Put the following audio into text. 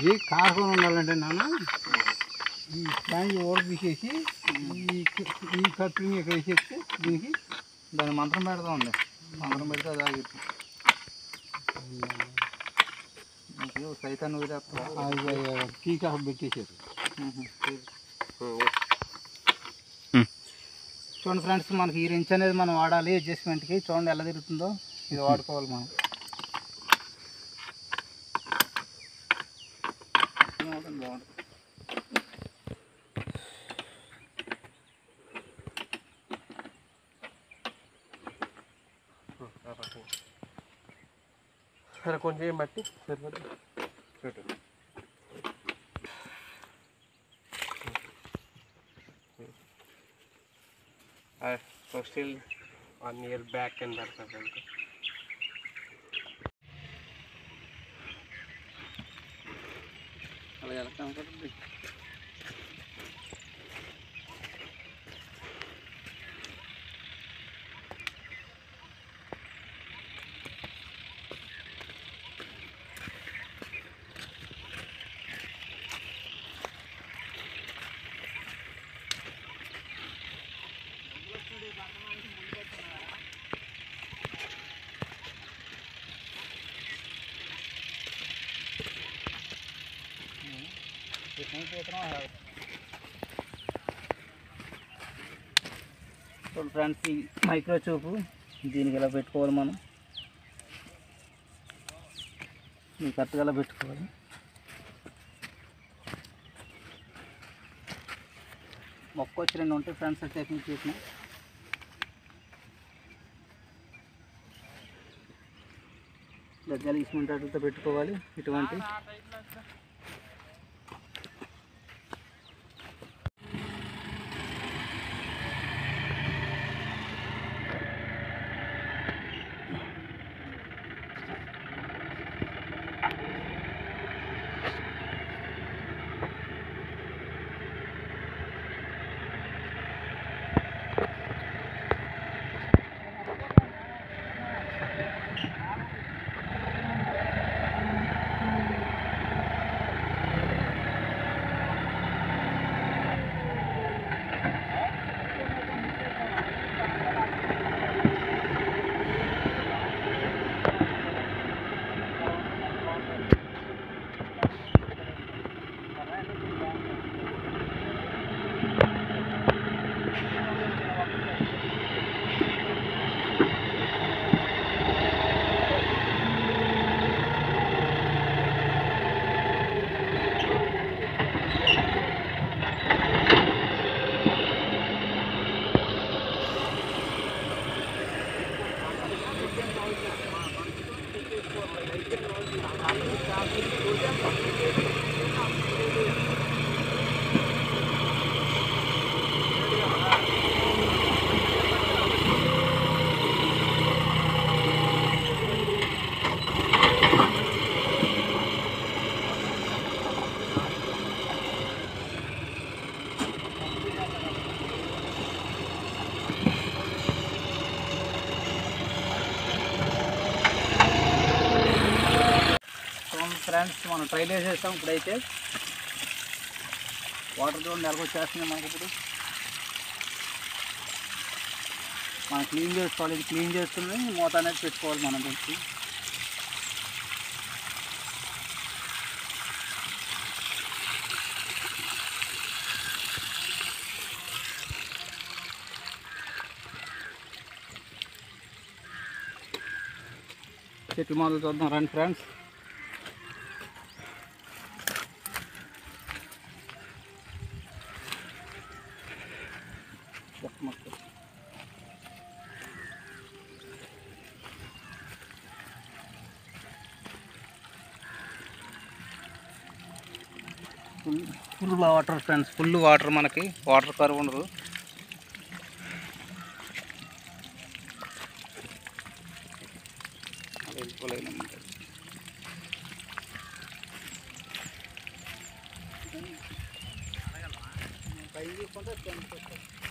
ఇది కాకుండా ఉండాలంటే నాన్న ఈ స్పాంజ్ ఓడ తీసేసి ఈ ఈ కట్టుని ఇక్కడ వేసేస్తే దీనికి దాని మంత్రం పెడతా ఉంది మంత్రం పెడితే అది ఆగిద్ది నీకు సైతాన్ని వదిలేస్తా అది కీ కాఫ్ పెట్టేసారు చూడండి ఫ్రెండ్స్ మనకి ఈ రెంచ్ అనేది మనం వాడాలి అడ్జస్ట్మెంట్కి చూడండి ఎలా తిరుగుతుందో ఇది వాడుకోవాలి మనం బాగుంటుంది సరే కొంచెం ఏం బట్టి సరిపోతుంది స్టిల్ వన్ ఇయర్ బ్యాక్ అని పెడతారు అంటే అలా ఎలా కనపడుతుంది చూడండి ఫ్రెండ్స్ ఈ మైక్రో చూపు దీనికి ఇలా పెట్టుకోవాలి మనం ఈ కరెక్ట్గా ఇలా పెట్టుకోవాలి మొక్క వచ్చి రెండు ఉంటాయి ఫ్రెండ్స్ టెక్నిక్ చేసిన దగ్గర ఇసుమంటాడుతో పెట్టుకోవాలి ఇటువంటి ఫ్రెండ్స్ మనం ట్రైల్ వేసేస్తాం ఇప్పుడైతే వాటర్ చూడండి ఎలాగొచ్చేస్తుంది మనకి ఇప్పుడు మనం క్లీన్ చేసుకోవాలి ఇది క్లీన్ చేసుకుని మూత అనేది పెట్టుకోవాలి మనం కొంచెం చెట్టు మొదలు చూద్దాం రండి ఫ్రెండ్స్ మొక్క full full water friends full water మనకి వాటర్ కరువు ఉండదు అది వెళ్ళిపోలేదన్నమాట. పైకి తీసుకుంటే కిందకి వస్తుంది.